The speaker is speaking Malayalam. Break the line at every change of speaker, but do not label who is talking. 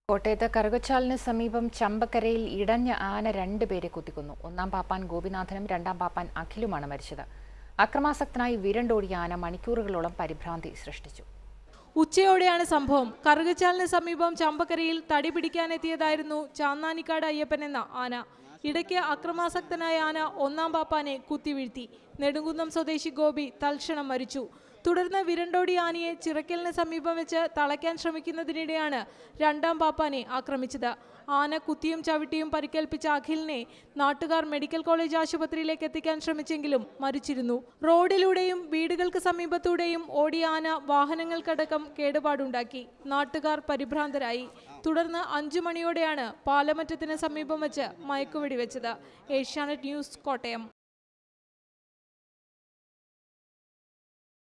കോട്ടയത്ത് കറുകച്ചാലിന് സമീപം ചമ്പക്കരയിൽ ഇടഞ്ഞ ആന രണ്ടുപേരെ കുത്തിക്കൊന്നു ഒന്നാം പാപ്പാൻ ഗോപിനാഥനും രണ്ടാം പാപ്പാൻ അഖിലുമാണ് മരിച്ചത് അക്രമാസക്തനായി വിരണ്ടോടിയ ആന മണിക്കൂറുകളോളം പരിഭ്രാന്തി സൃഷ്ടിച്ചു
ഉച്ചയോടെയാണ് സംഭവം കറുകച്ചാലിന് സമീപം ചമ്പക്കരയിൽ തടി പിടിക്കാനെത്തിയതായിരുന്നു ചാന്നാനിക്കാട് അയ്യപ്പൻ എന്ന ആന ഇടയ്ക്ക് അക്രമാസക്തനായ ആന ഒന്നാം പാപ്പാനെ കുത്തിവീഴ്ത്തി നെടുങ്കുന്നം സ്വദേശി ഗോപി തൽക്ഷണം മരിച്ചു തുടർന്ന് വിരണ്ടോടി ആനയെ ചിറക്കലിന് സമീപം വെച്ച് തളയ്ക്കാൻ ശ്രമിക്കുന്നതിനിടെയാണ് രണ്ടാം പാപ്പാനെ ആക്രമിച്ചത് ആന കുത്തിയും ചവിട്ടിയും പരിക്കേൽപ്പിച്ച അഖിലിനെ നാട്ടുകാർ മെഡിക്കൽ കോളേജ് ആശുപത്രിയിലേക്ക് എത്തിക്കാൻ ശ്രമിച്ചെങ്കിലും മരിച്ചിരുന്നു റോഡിലൂടെയും വീടുകൾക്ക് സമീപത്തൂടെയും ഓടിയ ആന വാഹനങ്ങൾക്കടക്കം കേടുപാടുണ്ടാക്കി നാട്ടുകാർ പരിഭ്രാന്തരായി തുടർന്ന് അഞ്ചു മണിയോടെയാണ് പാലമറ്റത്തിന് സമീപം വെച്ച് മയക്കുവെടി വെച്ചത് ഏഷ്യാനെറ്റ് ന്യൂസ് കോട്ടയം